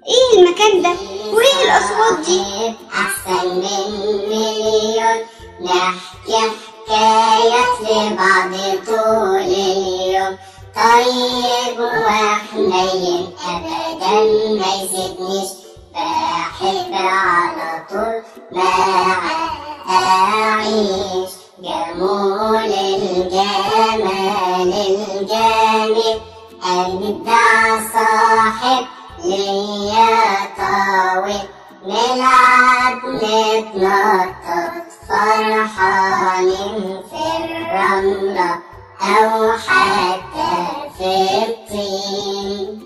ايه المكان ده وايه الاصوات دي أحسن من مليون نحكي حكايات لبعض طول اليوم طيب وحنين أبدا ما يزيدنيش بحب على طول ما أعيش جمول الجمال الجميل أجدع صاحب ليا طاوي نلعب نتنطط فرحانين في الرملة أو حتى في الطين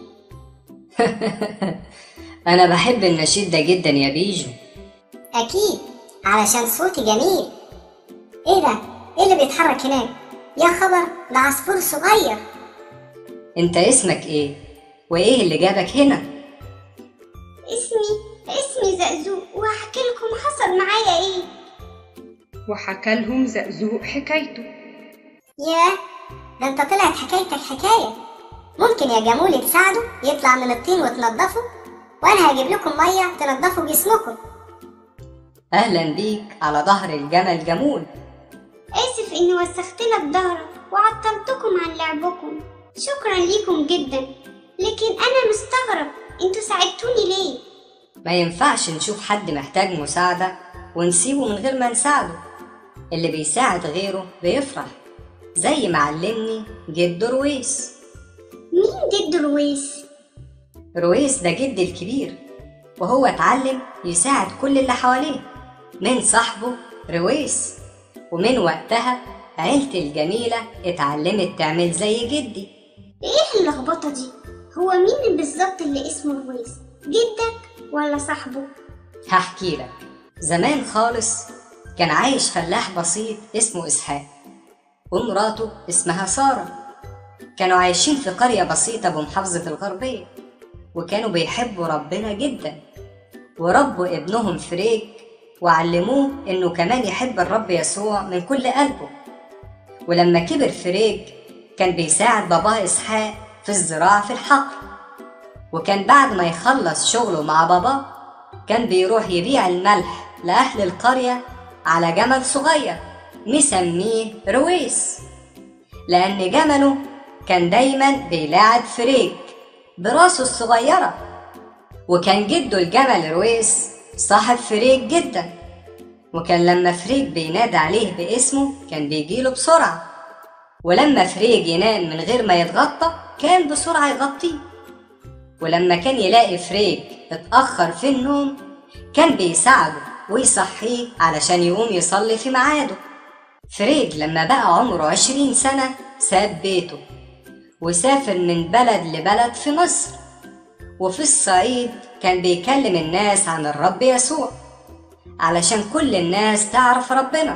أنا بحب النشيد ده جدا يا بيجو أكيد علشان صوتي جميل إيه ده؟ إيه اللي بيتحرك هناك؟ يا خبر ده عصفور صغير أنت اسمك إيه؟ وإيه اللي جابك هنا؟ اسمي اسمي زقزوق وهحكي لكم حصل معايا ايه وحكى لهم زقزوق حكايته ياه ده انت طلعت حكايتك حكاية ممكن يا جمول تساعده يطلع من الطين وتنضفه وانا هجيب لكم مية تنضفوا جسمكم أهلا بيك على ظهر الجمل جمول اسف اني وسخت لك ظهرك وعطلتكم عن لعبكم شكرا ليكم جدا لكن انا مستغرب انتوا ساعدتوني ليه ما ينفعش نشوف حد محتاج مساعدة ونسيبه من غير ما نساعده اللي بيساعد غيره بيفرح زي ما علمني جد رويس مين جد رويس رويس ده جدي الكبير وهو اتعلم يساعد كل اللي حواليه من صاحبه رويس ومن وقتها عيلتي الجميلة اتعلمت تعمل زي جدي ايه اللخبطه دي هو مين بالظبط اللي اسمه رويس جدك ولا صاحبه هحكي لك زمان خالص كان عايش فلاح بسيط اسمه إسحاق ومراته اسمها سارة كانوا عايشين في قرية بسيطة بمحافظة الغربية وكانوا بيحبوا ربنا جدا وربوا ابنهم فريج وعلموه انه كمان يحب الرب يسوع من كل قلبه ولما كبر فريج كان بيساعد باباه اسحاق في الزراعة في الحقل وكان بعد ما يخلص شغله مع باباه كان بيروح يبيع الملح لأهل القرية على جمل صغير مسميه رويس لأن جمله كان دايما بيلاعب فريج براسه الصغيرة وكان جده الجمل رويس صاحب فريج جدا وكان لما فريج بينادى عليه باسمه كان بيجيله بسرعة ولما فريج ينام من غير ما يتغطى كان بسرعة يغطيه ولما كان يلاقي فريج اتأخر في النوم كان بيساعده ويصحيه علشان يقوم يصلي في ميعاده فريج لما بقى عمره عشرين سنة ساب بيته وسافر من بلد لبلد في مصر وفي الصعيد كان بيكلم الناس عن الرب يسوع علشان كل الناس تعرف ربنا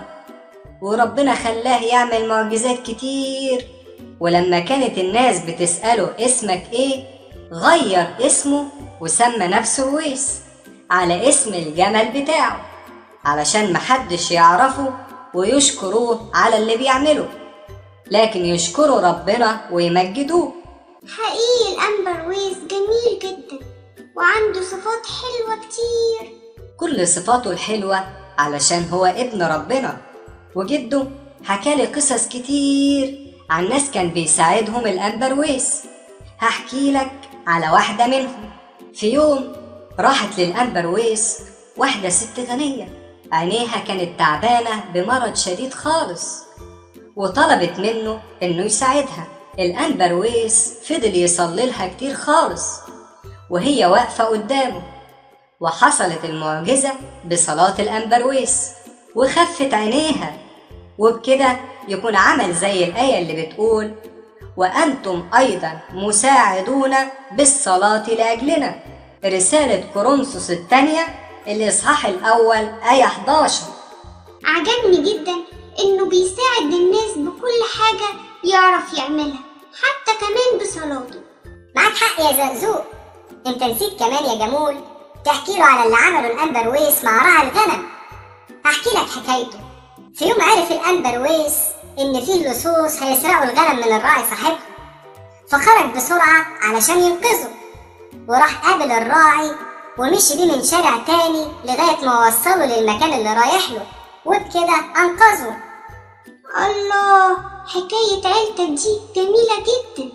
وربنا خلاه يعمل معجزات كتير ولما كانت الناس بتسأله اسمك ايه غير اسمه وسمى نفسه رويس على اسم الجمل بتاعه علشان محدش يعرفه ويشكروه على اللي بيعمله لكن يشكروا ربنا ويمجدوه حقيقي الأنبر ويس جميل جدا وعنده صفات حلوة كتير كل صفاته الحلوة علشان هو ابن ربنا وجده حكالي قصص كتير عن ناس كان بيساعدهم الأنبرويس هحكي لك على واحدة منهم في يوم راحت للأنبرويس واحدة ست غنية عينيها كانت تعبانة بمرض شديد خالص وطلبت منه إنه يساعدها الأنبرويس فضل يصلي لها كتير خالص وهي واقفة قدامه وحصلت المعجزة بصلاة الأنبرويس وخفت عينيها وبكده يكون عمل زي الآية اللي بتقول وأنتم أيضا مساعدون بالصلاة لأجلنا رسالة كورنثوس الثانية الإصحاح الأول آية 11 عجبني جدا إنه بيساعد الناس بكل حاجة يعرف يعملها حتى كمان بصلاته معاك حق يا زرزوق انت نسيت كمان يا جمول تحكي له على اللي عمله الأنبرويس مع راعي الغنم هحكي لك حكايته في يوم عرف الأنبرويس إن فيه لصوص هيسرقوا الغنم من الراعي صاحبه فخرج بسرعة علشان ينقذه وراح قابل الراعي ومشي بيه من شارع تاني لغاية ما وصله للمكان اللي رايح له وبكده أنقذه الله حكاية عيلتك دي جميلة جدا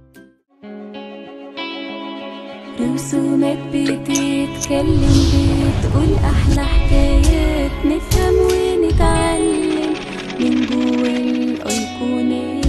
رسومات بتتكلم بتقول أحلى حكايات نفهم ونتعلم من جوا الأيقونات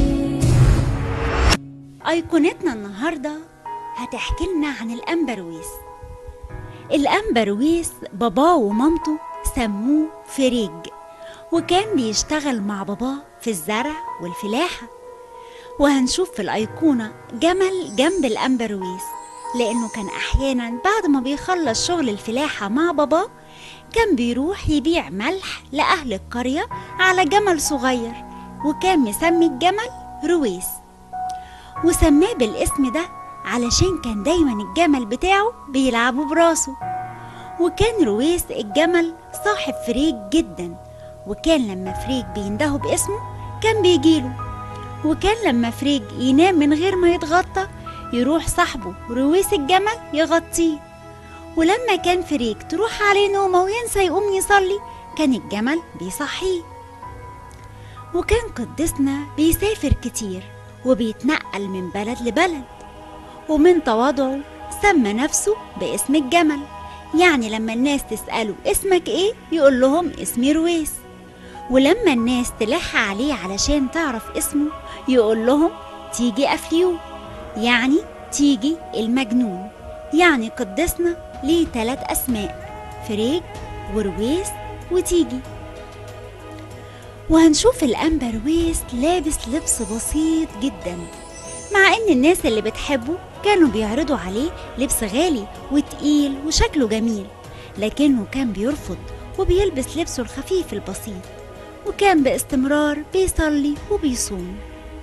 أيقونتنا النهاردة هتحكي لنا عن الأمبرويس الأمبرويس باباه ومامته سموه فريج وكان بيشتغل مع باباه في الزرع والفلاحة وهنشوف في الأيقونة جمل جنب الأمبرويس لأنه كان أحيانا بعد ما بيخلص شغل الفلاحة مع باباه كان بيروح يبيع ملح لأهل القرية على جمل صغير وكان مسمي الجمل رويس وسماه بالاسم ده علشان كان دايما الجمل بتاعه بيلعبوا براسه وكان رويس الجمل صاحب فريج جدا وكان لما فريج بيندهه باسمه كان بيجيله وكان لما فريج ينام من غير ما يتغطى يروح صاحبه رويس الجمل يغطيه ولما كان فريج تروح عليه نومه وينسى يقوم يصلي كان الجمل بيصحيه وكان قدسنا بيسافر كتير وبيتنقل من بلد لبلد ومن تواضعه سمى نفسه باسم الجمل يعني لما الناس تسأله اسمك ايه يقول لهم اسمي رويس ولما الناس تلح عليه علشان تعرف اسمه يقول لهم تيجي أفليو يعني تيجي المجنون يعني قدسنا ليه تلات أسماء فريج ورويس وتيجي وهنشوف الأمبرويس لابس لبس بسيط جدا مع إن الناس اللي بتحبه كانوا بيعرضوا عليه لبس غالي وتقيل وشكله جميل لكنه كان بيرفض وبيلبس لبسه الخفيف البسيط وكان باستمرار بيصلي وبيصوم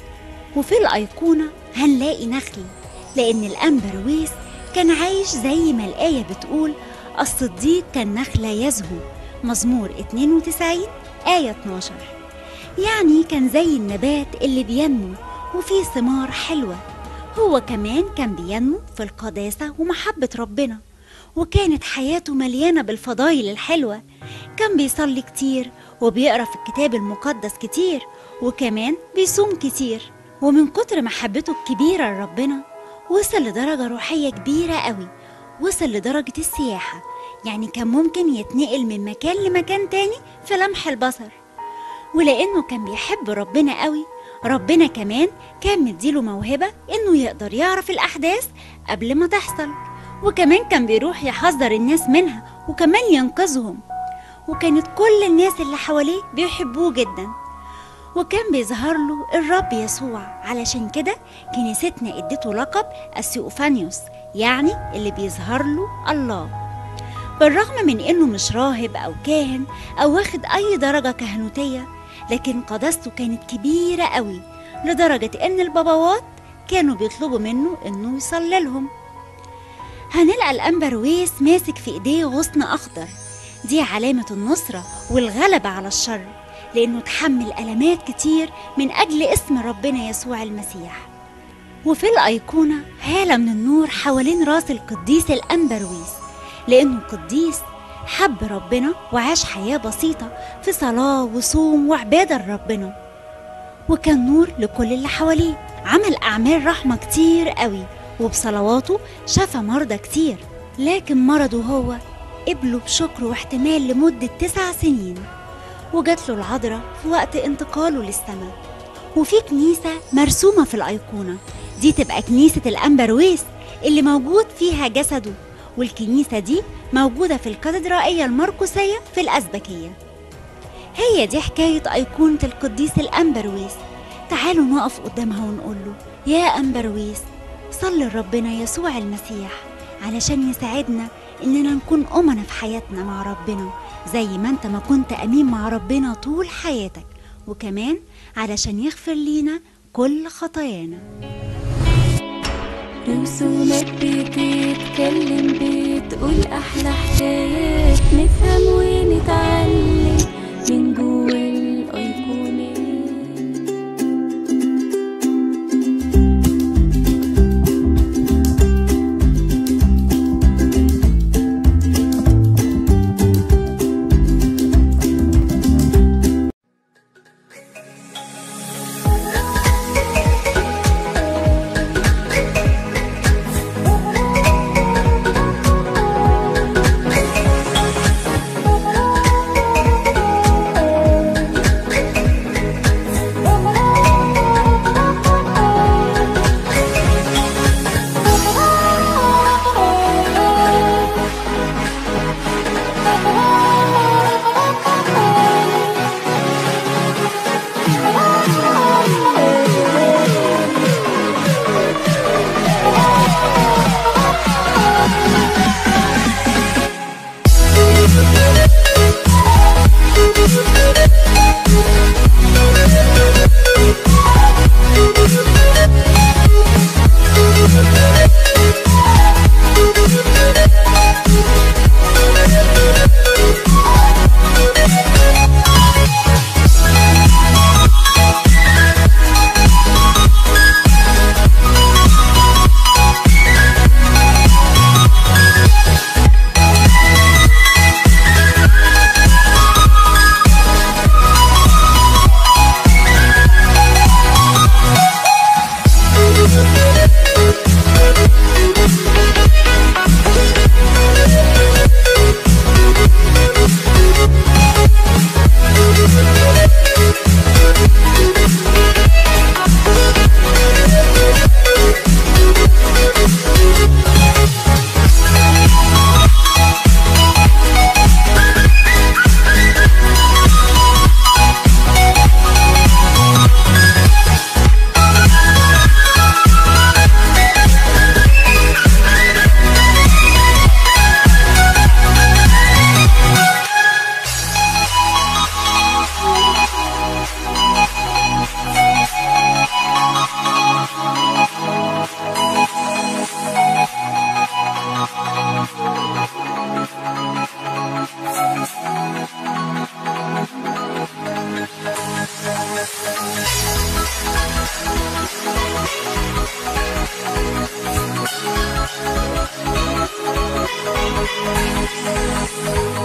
وفي الأيقونة هنلاقي نخل لأن الأمبرويس كان عايش زي ما الآية بتقول الصديق كان نخلة يزهو مزمور 92 آية 12 يعني كان زي النبات اللي بينمو وفيه ثمار حلوة هو كمان كان بينمو في القداسة ومحبة ربنا وكانت حياته مليانة بالفضايل الحلوة كان بيصلي كتير وبيقرأ في الكتاب المقدس كتير وكمان بيصوم كتير ومن كتر محبته الكبيرة لربنا وصل لدرجة روحية كبيرة قوي وصل لدرجة السياحة يعني كان ممكن يتنقل من مكان لمكان تاني في لمح البصر ولأنه كان بيحب ربنا قوي ربنا كمان كان مديله موهبة إنه يقدر يعرف الأحداث قبل ما تحصل وكمان كان بيروح يحذر الناس منها وكمان ينقذهم وكانت كل الناس اللي حواليه بيحبوه جدا وكان بيظهر له الرب يسوع علشان كده كنيستنا ادته لقب السيوفانيوس يعني اللي بيظهر له الله بالرغم من انه مش راهب او كاهن او واخد اي درجة كهنوتية لكن قداسته كانت كبيرة قوي لدرجة ان البابوات كانوا بيطلبوا منه انه يصلي لهم هنلقى الأنبرويس ماسك في ايديه غصن اخضر دي علامة النصرة والغلبة على الشر لأنه تحمل ألمات كتير من أجل اسم ربنا يسوع المسيح وفي الأيقونة هالة من النور حوالين راس القديس الأنبرويس لأنه قديس حب ربنا وعاش حياة بسيطة في صلاة وصوم وعبادة لربنا وكان نور لكل اللي حواليه عمل أعمال رحمة كتير قوي وبصلواته شفى مرضى كتير لكن مرضه هو قبله بشكر واحتمال لمدة تسع سنين وجات له العذراء في وقت انتقاله للسماء وفي كنيسة مرسومة في الأيقونة دي تبقى كنيسة الأنبرويس اللي موجود فيها جسده والكنيسة دي موجودة في الكاتدرائية المرقسية في الأزبكية هي دي حكاية أيقونة القديس الأنبرويس تعالوا نقف قدامها ونقول له يا أنبرويس صل لربنا يسوع المسيح علشان يساعدنا إننا نكون أمنا في حياتنا مع ربنا زي ما أنت ما كنت أمين مع ربنا طول حياتك وكمان علشان يغفر لينا كل خطايانا رسومات بتتكلم بتقول أحلى حكايات نفهم ونتعلم من جوا الأيقونات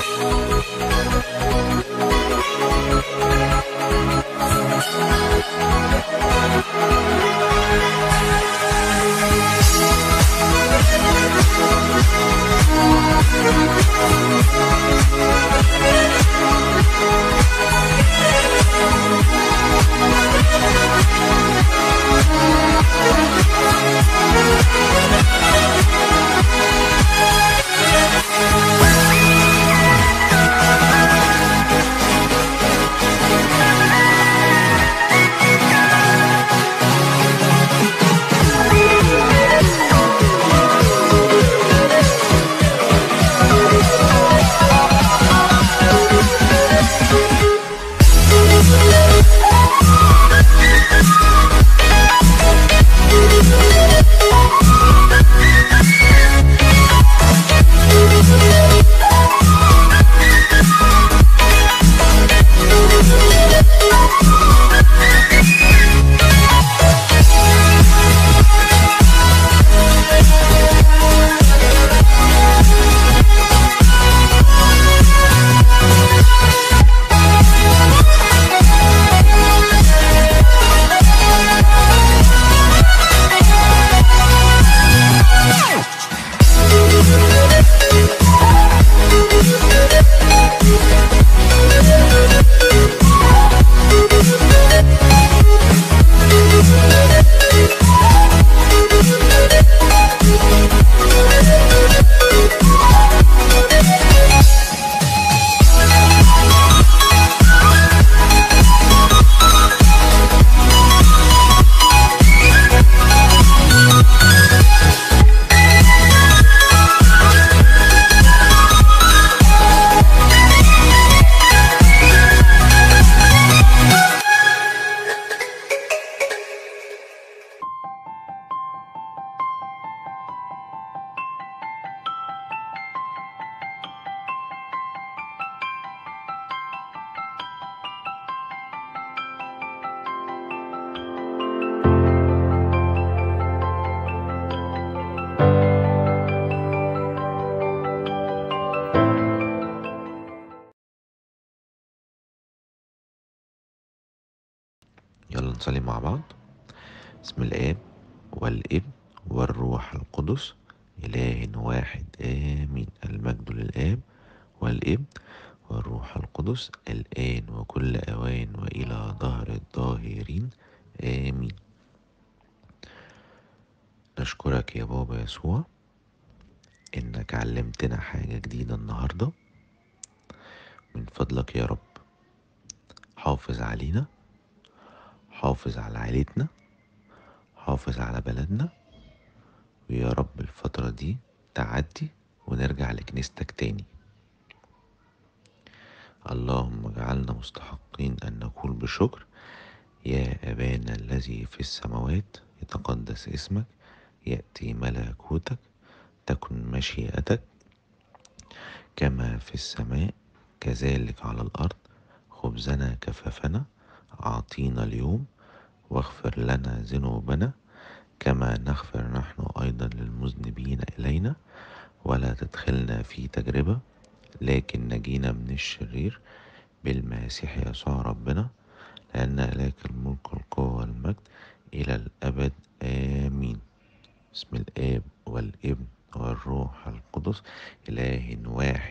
يلا نصلي مع بعض بسم الآب والابن والروح القدس إله واحد آمين المجد للآب والابن والروح القدس الآن وكل أوان وإلى ظهر الظاهرين آمين نشكرك يا بابا يسوع إنك علمتنا حاجة جديدة النهاردة من فضلك يا رب حافظ علينا حافظ على عيلتنا حافظ على بلدنا ويا رب الفترة دي تعدي ونرجع لكنيستك تاني اللهم اجعلنا مستحقين أن نقول بشكر يا أبانا الذي في السماوات يتقدس اسمك يأتي ملكوتك تكن مشيئتك كما في السماء كذلك على الأرض خبزنا كفافنا أعطينا اليوم واغفر لنا ذنوبنا كما نغفر نحن أيضا للمذنبين إلينا ولا تدخلنا في تجربة لكن نجينا من الشرير بالمسيح يسوع ربنا لأن لك الملك والقوة والمجد إلى الأبد آمين بسم الآب والابن والروح القدس إله واحد